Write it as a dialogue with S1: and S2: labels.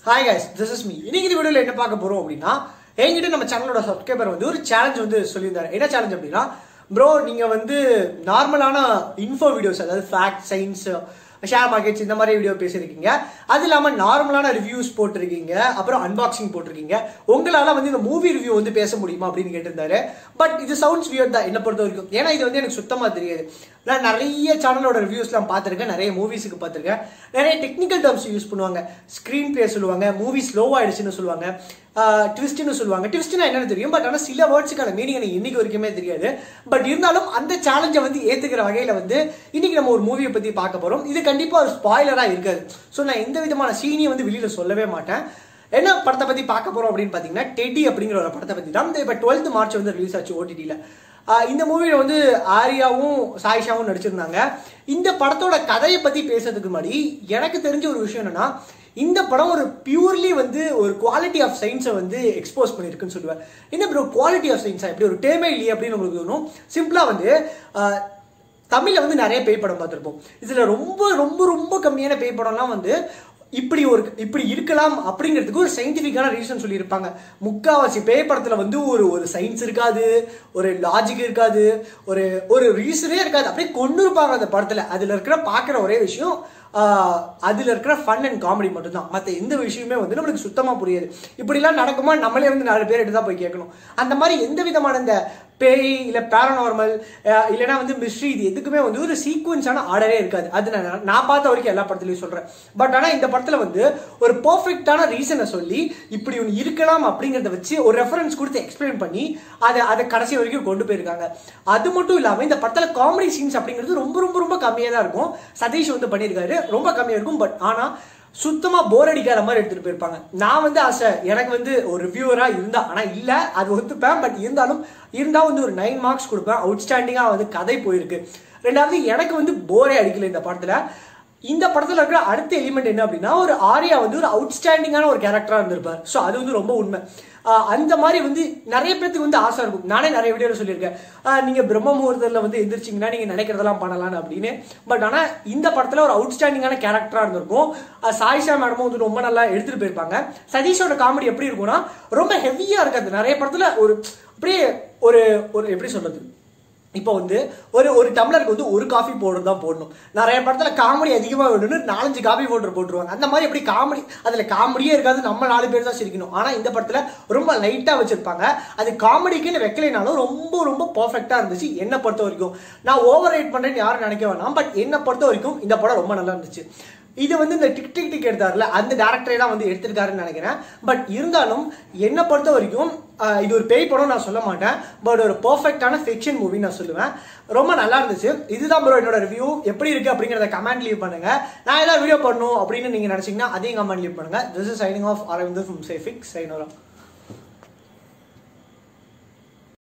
S1: hi guys this is me இன்னைக்கு இந்த வீடியோவில் என்ன பார்க்க போறோம் அப்படின்னா என்கிட்ட நம்ம சேனலோட சப்ஸ்கிரைபர் வந்து ஒரு சேலஞ்ச் வந்து சொல்லியிருந்தாரு என்ன சேலஞ்ச் அப்படின்னா ப்ரோ நீங்க வந்து நார்மலான இன்ஃபோ வீடியோஸ் அதாவது ஃபேக்ட் சயின்ஸ் ஷேர் மார்க்கெட்ஸ் இந்த மாதிரி வீடியோ பேசியிருக்கீங்க அது இல்லாமல் நார்மலான ரிவ்யூஸ் போட்டிருக்கீங்க அப்புறம் அன்பாக்சிங் போட்டிருக்கீங்க உங்களால் வந்து இந்த மூவி ரிவ்யூ வந்து பேச முடியுமா அப்படின்னு கேட்டிருந்தாரு பட் இது சவுண்ட்ஸ் வியர் தான் என்ன பொறுத்த வரைக்கும் ஏன்னா இது வந்து எனக்கு சுத்தமாக தெரியாது நான் நிறைய சேனலோட ரிவ்யூஸ்லாம் பார்த்துருக்கேன் நிறைய மூவிஸுக்கு பார்த்துருக்கேன் நிறைய டெக்னிக்கல் டேர்ம்ஸ் யூஸ் பண்ணுவாங்க ஸ்க்ரீன் பிளே சொல்லுவாங்க மூவி ஸ்லோவாகிடுச்சுன்னு சொல்லுவாங்க ட்விஸ்ட்னு சொல்லுவாங்க ட்விஸ்ட்னா என்னன்னு தெரியும் பட் ஆனால் சில வேர்ட்ஸுக்கான மீனிங் எனக்கு இன்னைக்கு வரைக்குமே தெரியாது பட் இருந்தாலும் அந்த சேலஞ்சை வந்து ஏற்றுக்கிற வகையில் வந்து இன்னைக்கு நம்ம ஒரு மூவியை பற்றி பார்க்க போகிறோம் இது கண்டிப்பாக ஒரு ஸ்பாய்லராக இருக்காது ஸோ நான் எந்த விதமான சீனியை வந்து வெளியில் சொல்லவே மாட்டேன் என்ன படத்தை பற்றி பார்க்க போகிறோம் அப்படின்னு பார்த்தீங்கன்னா டெடி அப்படிங்கிற ஒரு படத்தை பற்றி தான் இப்போ டுவெல்த் மார்ச் வந்து ரிலீஸ் ஆச்சு ஓடிடியில் இந்த மூவியில் வந்து ஆரியாவும் சாயிஷாவும் நடிச்சிருந்தாங்க இந்த படத்தோட கதையை பற்றி பேசுறதுக்கு முன்னாடி எனக்கு தெரிஞ்ச ஒரு விஷயம் என்னன்னா இந்த படம் ஒரு பியூர்லி வந்து ஒரு குவாலிட்டி ஆஃப் சயின்ஸை வந்து எக்ஸ்போஸ் பண்ணியிருக்குன்னு சொல்லுவேன் என்ன ப்ரோ குவாலிட்டி ஆஃப் சயின்ஸா எப்படி ஒரு டேமே இல்லையே அப்படின்னு உங்களுக்கு தோணும் சிம்பிளாக வந்து ஆஹ், தமிழ்ல வந்து நிறைய பேய் படம் பார்த்துருப்போம் இதுல ரொம்ப ரொம்ப ரொம்ப கம்மியான பேய் படம்லாம் வந்து இப்படி ஒரு இப்படி இருக்கலாம் அப்படிங்கிறதுக்கு ஒரு சயின்டிஃபிக்கான ரீசன் சொல்லியிருப்பாங்க முக்காவாசி பேய் படத்துல வந்து ஒரு ஒரு சயின்ஸ் இருக்காது ஒரு லாஜிக் இருக்காது ஒரு ஒரு ரீசனே இருக்காது அப்படியே கொண்டு இருப்பாங்க அந்த படத்துல அதுல இருக்கிற பார்க்குற ஒரே விஷயம் ஆஹ், அதுல இருக்கிற ஃபன் அண்ட் காமெடி மட்டும்தான் மற்ற எந்த விஷயமே வந்து நம்மளுக்கு சுத்தமா புரியாது இப்படிலாம் நடக்குமா நம்மளே வந்து நாலு பேர் தான் போய் கேட்கணும் அந்த மாதிரி எந்த விதமான இந்த பேய் இல்லை பேரநார்மல் இல்லைனா வந்து மிஸ்ட்ரி இது எதுக்குமே வந்து ஒரு சீக்வன்ஸான ஆர்டரே இருக்காது அது நான் நான் பார்த்த வரைக்கும் எல்லா படத்துலையும் சொல்கிறேன் பட் ஆனால் இந்த படத்தில் வந்து ஒரு பர்ஃபெக்டான ரீசனை சொல்லி இப்படி ஒன்று இருக்கலாம் அப்படிங்கிறத வச்சு ஒரு ரெஃபரன்ஸ் கொடுத்து எக்ஸ்பிளைன் பண்ணி அதை அதை கடைசி வரைக்கும் கொண்டு போயிருக்காங்க அது மட்டும் இல்லாமல் இந்த படத்தில் காமெடி சீன்ஸ் அப்படிங்கிறது ரொம்ப ரொம்ப ரொம்ப கம்மியாக தான் இருக்கும் சதீஷ் வந்து பண்ணியிருக்காரு ரொம்ப கம்மியாக இருக்கும் பட் ஆனால் சுத்தமா போர் அடிக்காத மாதிரி எடுத்துட்டு போயிருப்பாங்க நான் வந்து ஆசை எனக்கு வந்து ஒரு ரிவ்யூவரா இருந்தா ஆனா இல்ல அது ஒத்துப்பேன் பட் இருந்தாலும் இருந்தா வந்து ஒரு நைன் மார்க்ஸ் கொடுப்பேன் அவுட்ஸ்டாண்டிங்கா வந்து கதை போயிருக்கு ரெண்டாவது எனக்கு வந்து போரே அடிக்கல இந்த படத்துல இந்த படத்துல இருக்கிற அடுத்த எலிமெண்ட் என்ன அப்படின்னா ஒரு ஆர்யா வந்து ஒரு அவுட்ஸ்டாண்டிங்கான ஒரு கேரக்டரா இருந்திருப்பார் ஸோ அது வந்து ரொம்ப உண்மை ஆஹ் அந்த மாதிரி வந்து நிறைய பேருக்கு வந்து ஆசை இருக்கும் நானே நிறைய வீடியோவில் சொல்லியிருக்கேன் ஆஹ் நீங்க பிரம்ம முகூர்த்தத்தில் வந்து எந்திரிச்சிங்கன்னா நீங்க நினைக்கிறதெல்லாம் பண்ணலாம்னு அப்படின்னு பட் ஆனா இந்த படத்துல ஒரு அவுட்ஸ்டாண்டிங்கான கேரக்டரா இருந்திருக்கும் ஆஹ் சாயிஷா மேடமும் வந்து ரொம்ப நல்லா எடுத்துட்டு போயிருப்பாங்க சதீஷோட காமெடி எப்படி இருக்கும்னா ரொம்ப ஹெவியா இருக்காது நிறைய படத்துல ஒரு அப்படியே ஒரு ஒரு எப்படி சொல்றது இப்போ வந்து ஒரு ஒரு டம்ளருக்கு வந்து ஒரு காஃபி பவுடர் தான் போடணும் நிறைய படத்துல காமெடி அதிகமாக வேணும்னு நாலஞ்சு காஃபி பவுடர் போட்டுருவாங்க அந்த மாதிரி எப்படி காமெடி அதுல காமெடியே இருக்காது நம்ம நாலு பேர் தான் சிரிக்கணும் ஆனா இந்த படத்துல ரொம்ப லைட்டா வச்சிருப்பாங்க அது காமெடிக்குன்னு வைக்கலைனாலும் ரொம்ப ரொம்ப பர்ஃபெக்டா இருந்துச்சு என்னை பொறுத்த வரைக்கும் நான் ஓவர் ரைட் பண்றேன்னு யாரும் நினைக்க வேணாம் பட் என்னை பொறுத்த வரைக்கும் இந்த படம் ரொம்ப நல்லா இருந்துச்சு இது வந்து இந்த டிக் டிக் டிக் எடுத்தார்ல அந்த டேரக்டரே தான் வந்து எடுத்திருக்காருன்னு நினைக்கிறேன் பட் இருந்தாலும் என்னை பொறுத்த வரைக்கும் ஆஹ், இது ஒரு பேய் படம் நான் சொல்ல மாட்டேன் பட் ஒரு பர்ஃபெக்டான ஃபிக்ஷன் மூவி நான் சொல்லுவேன் ரொம்ப நல்லா இருந்துச்சு இதுதான் ப்ரோ என்னோட ரிவ்யூ எப்படி இருக்கு அப்படிங்கிறத கமெண்ட் லீவ் பண்ணுங்க நான் ஏதாவது வீடியோ பண்ணணும் அப்படின்னு நீங்க நினைச்சீங்கன்னா அதையும் கமெண்ட் லீவ் பண்ணுங்க this is signing off Aravindar from சேஃபிக் சைனோரா